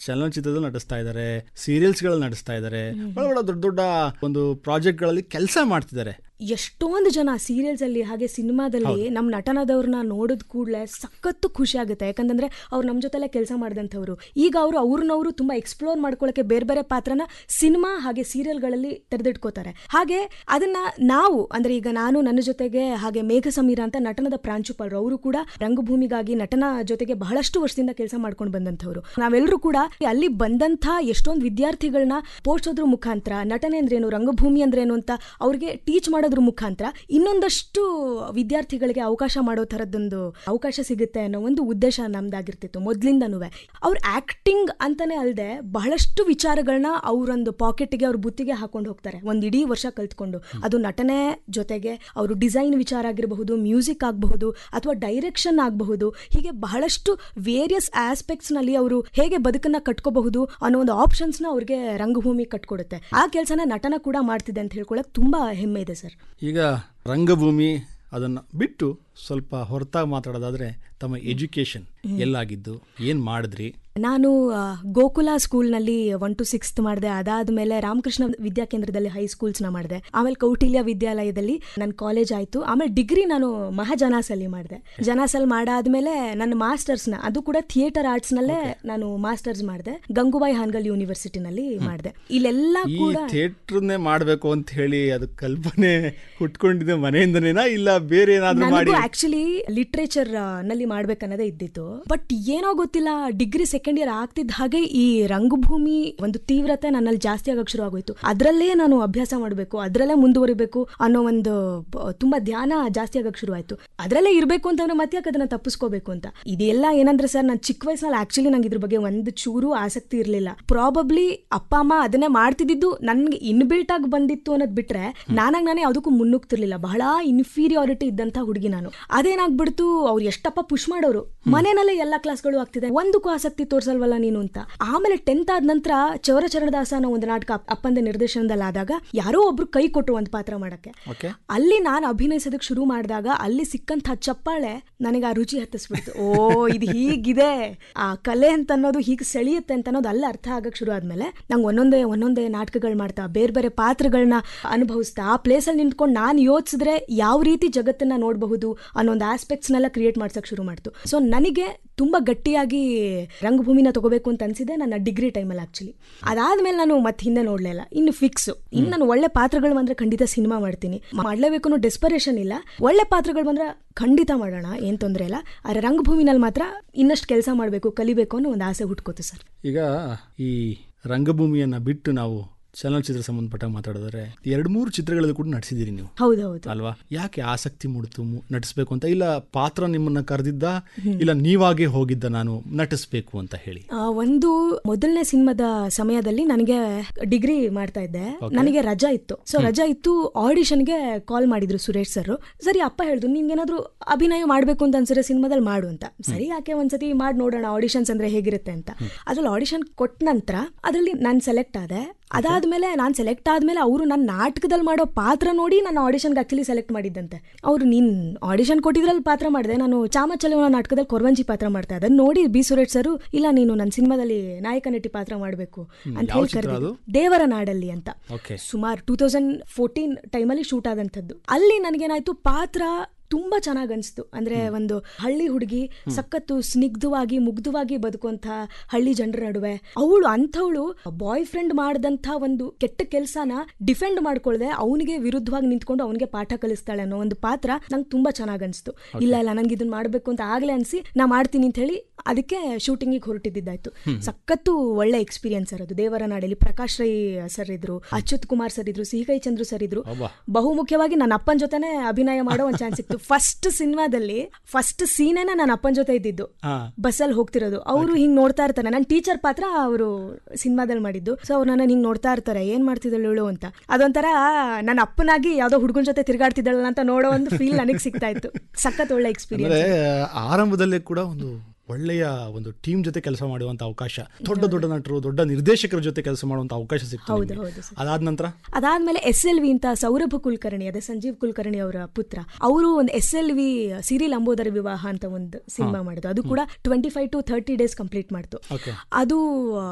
ಚಲನಚಿತ್ರದಲ್ಲಿ ನಟಿಸ್ತಾ ಇದ್ದಾರೆ ಸೀರಿಯಲ್ಸ್ ಗಳಲ್ಲಿ ನಟಿಸ್ತಾ ಇದ್ದಾರೆ ಬಹಳ ಬಹಳ ದೊಡ್ಡ ದೊಡ್ಡ ಒಂದು ಪ್ರಾಜೆಕ್ಟ್ ಗಳಲ್ಲಿ ಕೆಲಸ ಮಾಡ್ತಿದ್ದಾರೆ ಎಷ್ಟೊಂದು ಜನ ಸೀರಿಯಲ್ಸ್ ಅಲ್ಲಿ ಹಾಗೆ ಸಿನಿಮಾದಲ್ಲಿ ನಮ್ಮ ನಟನದವ್ರನ್ನ ನೋಡಿದ ಕೂಡಲೇ ಸಖತ್ತು ಖುಷಿ ಆಗುತ್ತೆ ಯಾಕಂತಂದ್ರೆ ಅವ್ರು ನಮ್ಮ ಜೊತೆಲೆ ಕೆಲಸ ಮಾಡಿದಂಥವ್ರು ಈಗ ಅವರು ಅವ್ರನ್ನವರು ತುಂಬಾ ಎಕ್ಸ್ಪ್ಲೋರ್ ಮಾಡ್ಕೊಳ್ಳೋಕೆ ಬೇರೆ ಬೇರೆ ಪಾತ್ರನ ಸಿನಿಮಾ ಹಾಗೆ ಸೀರಿಯಲ್ಗಳಲ್ಲಿ ತೆರೆದಿಟ್ಕೋತಾರೆ ಹಾಗೆ ಅದನ್ನ ನಾವು ಅಂದ್ರೆ ಈಗ ನಾನು ನನ್ನ ಜೊತೆಗೆ ಹಾಗೆ ಮೇಘ ಸಮೀರ ಅಂತ ನಟನದ ಪ್ರಾಂಶುಪಾಲರು ಅವರು ಕೂಡ ರಂಗಭೂಮಿಗಾಗಿ ನಟನ ಜೊತೆಗೆ ಬಹಳಷ್ಟು ವರ್ಷದಿಂದ ಕೆಲಸ ಮಾಡ್ಕೊಂಡು ಬಂದಂಥವ್ರು ನಾವೆಲ್ಲರೂ ಕೂಡ ಅಲ್ಲಿ ಬಂದಂಥ ಎಷ್ಟೊಂದು ವಿದ್ಯಾರ್ಥಿಗಳನ್ನ ಪೋಷೋದ್ರ ಮುಖಾಂತರ ನಟನೆ ಅಂದ್ರೇನು ರಂಗಭೂಮಿ ಅಂದ್ರೇನು ಅಂತ ಅವ್ರಿಗೆ ಟೀಚ್ ಮಾಡೋದ್ರ ಮುಖಾಂತರ ಇನ್ನೊಂದಷ್ಟು ವಿದ್ಯಾರ್ಥಿಗಳಿಗೆ ಅವಕಾಶ ಮಾಡೋ ಥರದ್ದೊಂದು ಅವಕಾಶ ಸಿಗುತ್ತೆ ಅನ್ನೋ ಒಂದು ಉದ್ದೇಶ ನಮ್ದಾಗಿರ್ತಿತ್ತು ಮೊದ್ಲಿಂದನೂ ಅವ್ರ ಆಕ್ಟಿಂಗ್ ಅಂತಾನೆ ಅಲ್ಲದೆ ಬಹಳಷ್ಟು ವಿಚಾರಗಳನ್ನ ಅವರೊಂದು ಪಾಕೆಟ್ಗೆ ಅವ್ರ ಬುತ್ತಿಗೆ ಹಾಕೊಂಡು ಹೋಗ್ತಾರೆ ಒಂದು ಇಡೀ ವರ್ಷ ಕಲ್ತ್ಕೊಂಡು ಅದು ನಟನೆ ಜೊತೆಗೆ ಅವರು ಡಿಸೈನ್ ವಿಚಾರ ಆಗಿರಬಹುದು ಮ್ಯೂಸಿಕ್ ಆಗಬಹುದು ಅಥವಾ ಡೈರೆಕ್ಷನ್ ಆಗಬಹುದು ಹೀಗೆ ಬಹಳಷ್ಟು ವೇರಿಯಸ್ ಆಸ್ಪೆಕ್ಟ್ಸ್ನಲ್ಲಿ ಅವರು ಹೇಗೆ ಬದುಕನ್ನ ಕಟ್ಕೋಬಹುದು ಅನ್ನೋ ಒಂದು ಆಪ್ಷನ್ಸ್ನ ಅವ್ರಿಗೆ ರಂಗಭೂಮಿ ಕಟ್ಕೊಡುತ್ತೆ ಆ ಕೆಲಸನ ನಟನ ಕೂಡ ಮಾಡ್ತಿದೆ ಅಂತ ಹೇಳ್ಕೊಳಕ್ ತುಂಬಾ ಹೆಮ್ಮೆ ಇದೆ ಸರ್ ಈಗ ರಂಗಭೂಮಿ ಅದನ್ನ ಬಿಟ್ಟು ಸ್ವಲ್ಪ ಹೊರತಾಗಿ ಮಾತಾಡೋದಾದ್ರೆ ತಮ್ಮ ಎಜುಕೇಶನ್ ಎಲ್ಲಾಗಿದ್ದು ಏನ್ ಮಾಡಿದ್ರಿ ನಾನು ಆ, ಗೋಕುಲ ಸ್ಕೂಲ್ನಲ್ಲಿ ಒನ್ ಟು ಸಿಕ್ಸ್ತ್ ಮಾಡಿದೆ ಅದಾದ್ಮೇಲೆ ರಾಮಕೃಷ್ಣ ವಿದ್ಯಾಕೇಂದ್ರದಲ್ಲಿ ಹೈ ಸ್ಕೂಲ್ಸ್ನ ಮಾಡಿದೆ ಆಮೇಲೆ ಕೌಟಿಲ್ಯ ವಿದ್ಯಾಲಯದಲ್ಲಿ ನನ್ನ ಕಾಲೇಜ್ ಆಯಿತು ಆಮೇಲೆ ಡಿಗ್ರಿ ನಾನು ಮಹಾಜನಾಸಲ್ಲಿ ಮಾಡಿದೆ ಜನಾಸಲ್ಲಿ ಮಾಡಾದ್ಮೇಲೆ ನನ್ನ ಮಾಸ್ಟರ್ಸ್ನ ಅದು ಕೂಡ ಥಿಯೇಟರ್ ಆರ್ಟ್ಸ್ನಲ್ಲೇ ನಾನು ಮಾಸ್ಟರ್ಸ್ ಮಾಡಿದೆ ಗಂಗೂಬಾಯಿ ಹಾನ್ಗಲ್ ಯೂನಿವರ್ಸಿಟಿನಲ್ಲಿ ಮಾಡಿದೆ ಇಲ್ಲೆಲ್ಲ ಈ ಕೂಡ ಥಿಯೇಟರ್ನೇ ಮಾಡ್ಬೇಕು ಅಂತ ಹೇಳಿ ಅದು ಕಲ್ಪನೆ ಹುಟ್ಕೊಂಡಿದೆ ಮನೆಯಿಂದನೇನಾ ಇಲ್ಲ ಬೇರೆ ಏನಾದ್ರೂ ಮಾಡಿ ನನಗೂ ಆಕ್ಚುಲಿ ಲಿಟ್ರೇಚರ್ ನಲ್ಲಿ ಮಾಡ್ಬೇಕನ್ನೋದೇ ಇದ್ದಿತ್ತು ಬಟ್ ಏನೋ ಗೊತ್ತಿಲ್ಲ ಡಿಗ್ರಿ ಸೆಕೆಂಡ್ ಇಯರ್ ಆಗ್ತಿದ್ದ ಹಾಗೆ ಈ ರಂಗಭೂಮಿ ಒಂದು ತೀವ್ರತೆ ನನ್ನಲ್ಲಿ ಜಾಸ್ತಿ ಆಗಕ್ಕೆ ಶುರು ಆಗೋಯ್ತು ಅದರಲ್ಲೇ ನಾನು ಅಭ್ಯಾಸ ಮಾಡಬೇಕು ಅದರಲ್ಲೇ ಮುಂದುವರಿಬೇಕು ಅನ್ನೋ ಒಂದು ಬ- ತುಂಬಾ ಧ್ಯಾನ ಜಾಸ್ತಿ ಆಗಕ್ಕೆ ಶುರು ಆಯ್ತು ಅದರಲ್ಲೇ ಇರಬೇಕು ಅಂತಂದ್ರೆ ಮತ್ತೆ ಯಾಕೆ ಅದನ್ನ ತಪ್ಪಿಸ್ಕೋಬೇಕು ಅಂತ ಇದೆಲ್ಲ ಏನಂದ್ರೆ ಸರ್ ನಾನು ಚಿಕ್ಕ ವಯಸ್ಸಲ್ಲಿ ಆಕ್ಚುಲಿ ನಂಗೆ ಇದ್ರ ಬಗ್ಗೆ ಒಂದು ಚೂರು ಆಸಕ್ತಿ ಇರಲಿಲ್ಲ ಪ್ರಾಬಬ್ಲಿ ಅಪ್ಪ ಅಮ್ಮ ಅದನ್ನೇ ಮಾಡ್ತಿದ್ದು ನನ್ಗೆ ಇನ್ಬಿಲ್ಟ್ ಆಗಿ ಬಂದಿತ್ತು ಅನ್ನೋದು ಬಿಟ್ರೆ ನಾನಾಗ ನಾನೇ ಅದಕ್ಕೂ ಮುನ್ನುಗ್ತಿರ್ಲಿಲ್ಲ ಬಹಳ ಇನ್ಫೀರಿಯಾರಿಟಿ ಇದ್ದಂತ ಹುಡುಗಿ ನಾನು ಅದೇನಾಗ್ಬಿಡ್ತು ಅವ್ರು ಎಷ್ಟಪ್ಪ ಪುಷ್ ಮಾಡೋರು ಮನೆಯಲ್ಲೇ ಎಲ್ಲಾ ಕ್ಲಾಸ್ಗಳು ಆಗ್ತಿದೆ ಒಂದಕ್ಕೂ ಆಸಕ್ತಿ ತೋರ್ಸಲ್ವಲ್ಲ ನೀನು ಅಂತ ಆಮೇಲೆ ಟೆಂತ್ ಆದ ನಂತರ ಚೌರ ಚರಣದಾಸ ಅನ್ನೋ ಒಂದು ನಾಟಕ ಅಪ್- ಅಪ್ಪಂದ ನಿರ್ದೇಶನದಲ್ಲಿ ಆದಾಗ ಯಾರೋ ಒಬ್ರು ಕೈ ಕೊಟ್ಟರು ಒಂದು ಪಾತ್ರ ಮಾಡಕ್ಕೆ ಓಕೆ ಅಲ್ಲಿ ನಾನು ಅಭಿನಯಿಸೋದಕ್ಕೆ ಶುರು ಮಾಡಿದಾಗ ಅಲ್ಲಿ ಸಿಕ್ಕಂಥ ಚಪ್ಪಾಳೆ ನನಗೆ ಆ ರುಚಿ ಹತ್ತಿಸ್ಬಿಡ್ತು ಓ ಇದು ಹೀಗಿದೆ ಆ ಕಲೆ ಅಂತ ಅನ್ನೋದು ಹೀಗೆ ಸೆಳೆಯುತ್ತೆ ಅಂತ ಅನ್ನೋದು ಅಲ್ಲಿ ಅರ್ಥ ಆಗಕ್ಕೆ ಶುರು ಆದ್ಮೇಲೆ ನಂಗೆ ಒಂದೊಂದೇ ಒಂದೊಂದೇ ನಾಟಕಗಳು ಮಾಡ್ತಾ ಬೇರೆ ಬೇರೆ ಪಾತ್ರಗಳನ್ನ ಅನುಭವಿಸ್ತಾ ಆ ಪ್ಲೇಸಲ್ಲಿ ನಿಂತ್ಕೊಂಡು ನಾನು ಯೋಚಿಸಿದ್ರೆ ಯಾವ ರೀತಿ ಜಗತ್ತನ್ನ ನೋಡಬಹುದು ಅನ್ನೋ ಒಂದು ಆಸ್ಪೆಕ್ಟ್ಸ್ನೆಲ್ಲ ಕ್ರಿಯೇಟ್ ಮಾಡ್ಸಕ್ಕೆ ಶುರು ಮಾಡ್ತು ಸೊ ನನಗೆ ತುಂಬಾ ಗಟ್ಟಿಯಾಗಿ ರಂಗಭೂಮಿನ ತಗೋಬೇಕು ಅಂತ ಅನ್ಸಿದೆ ನನ್ನ ಡಿಗ್ರಿ ಟೈಮಲ್ಲಿ ಆಕ್ಚುಲಿ ಅದಾದ್ಮೇಲೆ ನಾನು ಮತ್ತೆ ಹಿಂದೆ ನೋಡ್ಲೇ ಇಲ್ಲ ಇನ್ನು ಫಿಕ್ಸ್ ಇನ್ನು ನಾನು ಒಳ್ಳೆ ಪಾತ್ರಗಳು ಬಂದ್ರೆ ಖಂಡಿತ ಸಿನಿಮಾ ಮಾಡ್ತೀನಿ ಮಾಡ್ಲೇಬೇಕು ಅನ್ನೋ ಡೆಸ್ಪರೇಷನ್ ಇಲ್ಲ ಒಳ್ಳೆ ಪಾತ್ರಗಳು ಬಂದ್ರೆ ಖಂಡಿತ ಮಾಡೋಣ ಏನ್ ತೊಂದರೆ ಇಲ್ಲ ಆದ್ರೆ ರಂಗಭೂಮಿನಲ್ಲಿ ಮಾತ್ರ ಇನ್ನಷ್ಟು ಕೆಲಸ ಮಾಡಬೇಕು ಕಲಿಬೇಕು ಅನ್ನೋ ಒಂದು ಆಸೆ ಹುಟ್ಕೋತು ಸರ್ ಈಗ ಈ ರಂಗಭೂಮಿಯನ್ನ ಬಿಟ್ಟು ನಾವು ಚಲನಚಿತ್ರ ಸಂಬಂಧಪಟ್ಟ ಮಾತಾಡಿದ್ರೆ ಎರಡು ಮೂರು ಚಿತ್ರಗಳಲ್ಲಿ ಕೂಡ ನಟಿಸಿದ್ದೀರಿ ನೀವು ಹೌದೌದು ಅಲ್ವಾ ಯಾಕೆ ಆಸಕ್ತಿ ಮೂಡ್ತು ಮು- ನಟಿಸ್ಬೇಕು ಅಂತ ಇಲ್ಲ ಪಾತ್ರ ನಿಮ್ಮನ್ನ ಕರೆದಿದ್ದ ಇಲ್ಲ ನೀವಾಗೆ ಹೋಗಿದ್ದ ನಾನು ನಟಿಸ್ಬೇಕು ಅಂತ ಹೇಳಿ ಆ, ಒಂದು ಮೊದಲನೇ ಸಿನಿಮಾದ ಸಮಯದಲ್ಲಿ ನನಗೆ ಡಿಗ್ರಿ ಮಾಡ್ತಾ ಇದ್ದೆ ನನಗೆ ರಜಾ ಇತ್ತು ಸೊ ರಜಾ ಇತ್ತು ಆಡಿಷನ್ಗೆ ಕಾಲ್ ಮಾಡಿದ್ರು ಸುರೇಶ್ ಸರ್ ಸರಿ ಅಪ್ಪ ಹೇಳಿದ್ರು ನಿನ್ಗೇನಾದ್ರೂ ಅಭಿನಯ ಮಾಡಬೇಕು ಅಂತ ಅನ್ಸಿದ್ರೆ ಸಿನಿಮಾದಲ್ಲಿ ಮಾಡು ಅಂತ ಸರಿ ಯಾಕೆ ಒಂದ್ಸತಿ ಮಾಡಿ ನೋಡೋಣ ಆಡಿಷನ್ಸ್ ಅಂದ್ರೆ ಹೇಗಿರುತ್ತೆ ಅಂತ ಅದ್ರಲ್ಲಿ ಆಡಿಷನ್ ಕೊಟ್ಟ ನಂತರ ಅದರಲ್ಲಿ ನಾನು ಸೆಲೆಕ್ಟ್ ಆದೆ ಅದಾದ್ಮೇಲೆ ನಾನು ಸೆಲೆಕ್ಟ್ ಆದ್ಮೇಲೆ ಅವರು ನನ್ನ ನಾಟಕದಲ್ಲಿ ಮಾಡೋ ಪಾತ್ರ ನೋಡಿ ನನ್ನ ಆಡಿಷನ್ಗೆ ಆಕ್ಚುಲಿ ಸೆಲೆಕ್ಟ್ ಮಾಡಿದ್ದಂತೆ ಅವರು ನೀನ್ ಆಡಿಷನ್ ಕೊಟ್ಟಿದ್ರಲ್ಲಿ ಪಾತ್ರ ಮಾಡಿದೆ ನಾನು ಚಾಮಚಲವನ ನಾಟಕದಲ್ಲಿ ಕೊರವಂಜಿ ಪಾತ್ರ ಮಾಡ್ತಾ ಇದ್ದೆ ನೋಡಿ ಬಿ ಸುರೇಶ್ ಸರ್ ಇಲ್ಲ ನೀನು ನನ್ನ ಸಿನಿಮಾದಲ್ಲಿ ನಾಯಕ ನಟಿ ಪಾತ್ರ ಮಾಡಬೇಕು ಅಂತ ಯಾವ ಹೇಳಿ ಚಿತ್ರ ಕರೆದಿದ್ದು ಅದು? ದೇವರ ನಾಡಲ್ಲಿ ಅಂತ ಓಕೆ ಸುಮಾರು ಟೂ ತೌಸಂಡ್ ಫೋರ್ಟೀನ್ ಟೈಮಲ್ಲಿ ಶೂಟ್ ಆದಂಥದ್ದು ಅಲ್ಲಿ ನನಗೇನಾಯ್ತು ಪಾತ್ರ ತುಂಬಾ ಚೆನ್ನಾಗ್ ಅನ್ಸ್ತು ಅಂದ್ರೆ ಒಂದು ಹಳ್ಳಿ ಹುಡುಗಿ ಸಖತ್ತು ಸ್ನಿಗ್ಧವಾಗಿ ಮುಗ್ಧವಾಗಿ ಬದುಕುವಂತ ಹಳ್ಳಿ ಜನರ ನಡುವೆ ಅವಳು ಅಂಥವಳು ಬಾಯ್ ಫ್ರೆಂಡ್ ಮಾಡಿದಂಥ ಒಂದು ಕೆಟ್ಟ ಕೆಲಸನ ಡಿಫೆಂಡ್ ಮಾಡ್ಕೊಳ್ದೆ ಅವನಿಗೆ ವಿರುದ್ಧವಾಗಿ ನಿಂತ್ಕೊಂಡು ಅವನಿಗೆ ಪಾಠ ಕಲಿಸ್ತಾಳೆ ಅನ್ನೋ ಒಂದು ಪಾತ್ರ ನಂಗೆ ತುಂಬಾ ಚೆನ್ನಾಗ್ ಅನ್ಸ್ತು ಇಲ್ಲ ಇಲ್ಲ ನಂಗೆ ಇದನ್ನ ಮಾಡ್ಬೇಕು ಅಂತ ಆಗ್ಲೇ ಅನ್ಸಿ ನಾ ಮಾಡ್ತೀನಿ ಅಂತ ಹೇಳಿ ಅದಕ್ಕೆ ಶೂಟಿಂಗಿಗೆ ಹೊರಟಿದ್ದಾಯ್ತು ಸಖತ್ತು ಒಳ್ಳೆ ಎಕ್ಸ್ಪೀರಿಯನ್ಸ್ ಸರ್ ಅದು ದೇವರ ನಾಡಲ್ಲಿ ಪ್ರಕಾಶ್ ರೈ ಸರ್ ಇದ್ರು ಅಚ್ಯುತ್ ಕುಮಾರ್ ಸರ್ ಇದ್ರು ಸಿಹಿಕೈ ಚಂದ್ರು ಸರ್ ಇದ್ರು ಅಬ್ಬಾ. ಬಹುಮುಖ್ಯವಾಗಿ ನನ್ನ ಅಪ್ಪನ ಜೊತೆನೆ ಅಭಿನಯ ಮಾಡೋ ಒಂದು ಚಾನ್ಸ್ ಸಿಕ್ತು ಫಸ್ಟ್ ಸಿನಿಮಾದಲ್ಲಿ ಫಸ್ಟ್ ಸೀನೇನೆ ನನ್ನ ಅಪ್ಪನ ಜೊತೆ ಇದ್ದಿದ್ದು ಹಾ ಬಸ್ಸಲ್ಲಿ ಹೋಗ್ತಿರೋದು ಅವರು ಹಿಂಗ್ ನೋಡ್ತಾ ಇರ್ತಾರೆ ನನ್ನ ಟೀಚರ್ ಪಾತ್ರ ಅವರು ಸಿನಿಮಾದಲ್ಲಿ ಮಾಡಿದ್ದು ಸೊ ಅವ್ರು ನನ್ನ ಹಿಂಗ್ ನೋಡ್ತಾ ಇರ್ತಾರೆ ಏನ್ ಮಾಡ್ತಿದ್ದಳು ಇವಳು ಅಂತ ಅದೊಂಥರ ನನ್ನ ಅಪ್ಪನಾಗಿ ಯಾವ್ದೋ ಹುಡುಗನ ಜೊತೆ ತಿರ್ಗಾಡ್ತಿದ್ದಳಲ್ಲ ಅಂತ ನೋಡೋ ಒಂದು ಫೀಲ್ ನನಗೆ ಸಿಗ್ತಾ ಇತ್ತು ಸಖತ್ ಒಳ್ಳೆ ಎಕ್ಸ್ಪೀರಿಯನ್ಸ್ ಅಂದ್ರೆ ಆರಂಭದಲ್ಲೇ ಕೂಡ ಒಂದು ಒಳ್ಳೆಯ ಒಂದು ಟೀಮ್ ಜೊತೆ ಕೆಲಸ ಮಾಡುವಂತ ಅವಕಾಶ ದೊಡ್ಡ ದೊಡ್ಡ ನಟರು ದೊಡ್ಡ ನಿರ್ದೇಶಕರ ಜೊತೆ ಕೆಲಸ ಮಾಡುವಂತ ಅವಕಾಶ ಸಿಕ್ತು ಹೌದು ನಿಮ್ಗೆ. ಹೌದು ಸರ್ ಅದಾದ ನಂತರ ಅದಾದ್ಮೇಲೆ ಎಸ್ ಎಲ್ ವಿ ಅಂತ ಸೌರಭ ಕುಲಕರ್ಣಿ ಅದೇ ಸಂಜೀವ್ ಕುಲಕರ್ಣಿ ಅವರ ಪುತ್ರ ಅವರು ಒಂದು S L V Siri Lambodara Vivaha ಅಂತ ಒಂದು ಸಿನಿಮಾ ಮಾಡಿದ್ರು ಅದು ಕೂಡ twenty five to thirty days complete ಮಾಡ್ತು ಓಕೆ ಅದು